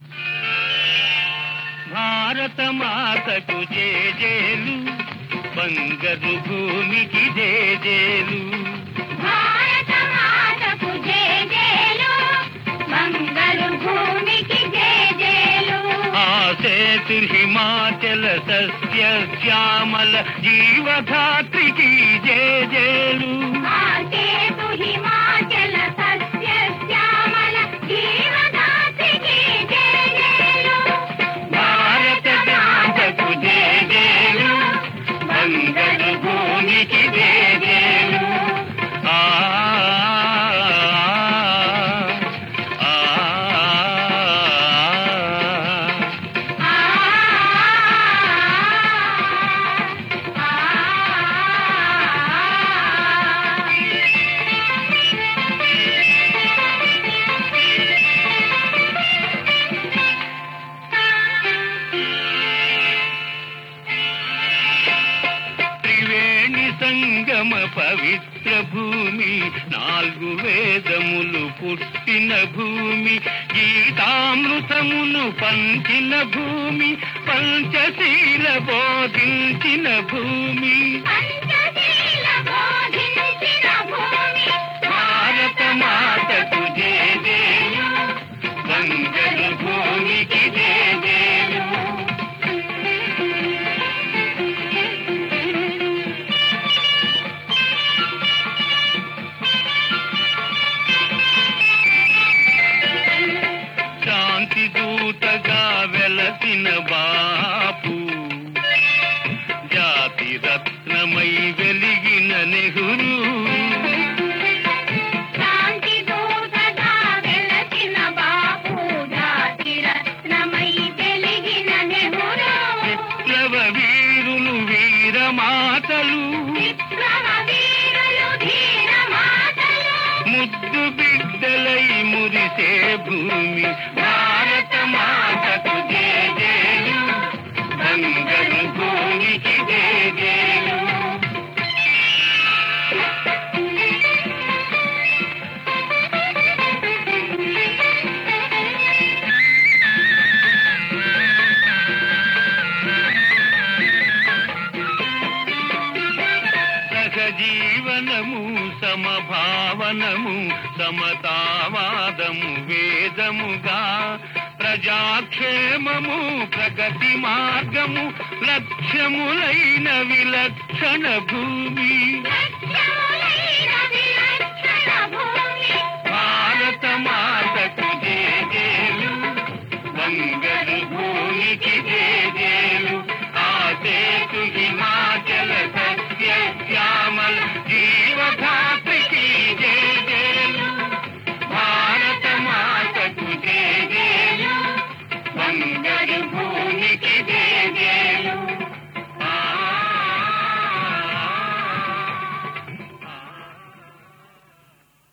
భారత మాతకు జేజేలు బంగరు భూమికి జేజేలు భారత మాతకు జేజేలు మంగళ భూమికి జేజేలు ఆసేతు హిమాచల సస్య శ్యామల జీవధాత్రికి జేజేలు ఆసేతు హిమాచల సస్య శ్యామల జీవదాత్రికి జేజేలు భారత మాతకు జేజేలు బంగరు భూమికి జేజేలు ఆ ఆ, ఆ. త్రివేణి సంగమ పవిత్ర భూమి నాలుగు వేదములు పుట్టిన భూమి గీతామృతమును పంచిన భూమి పంచశీల బోధించిన భూమి పంచశీల బోధించిన భూమి భారత మాతకు జేజేలు బంగరు భూమికి జేజేలు శాంతి దూతగా వెలసిన బాపు జాతి రత్నమై వెలిగిన నెహ్రూ శాంతి దూతగా వెలసిన బాపు జాతి రత్నమై వెలిగిన నెహ్రూ విప్లవ వీరులు వీరమాతలు విప్లవ వీరులు ధీర మాతలు ముద్దు బిడ్డలై మురిసే భూమి భారత మాతకు జేజేలు బంగరు భూమికి జేజేలు సహజీవనము సమభావనము సమతావాదము వేదముగా ప్రజాక్షేమము ప్రగతి మార్గము లక్ష్యములైన విలక్షణ భూమి లక్ష్య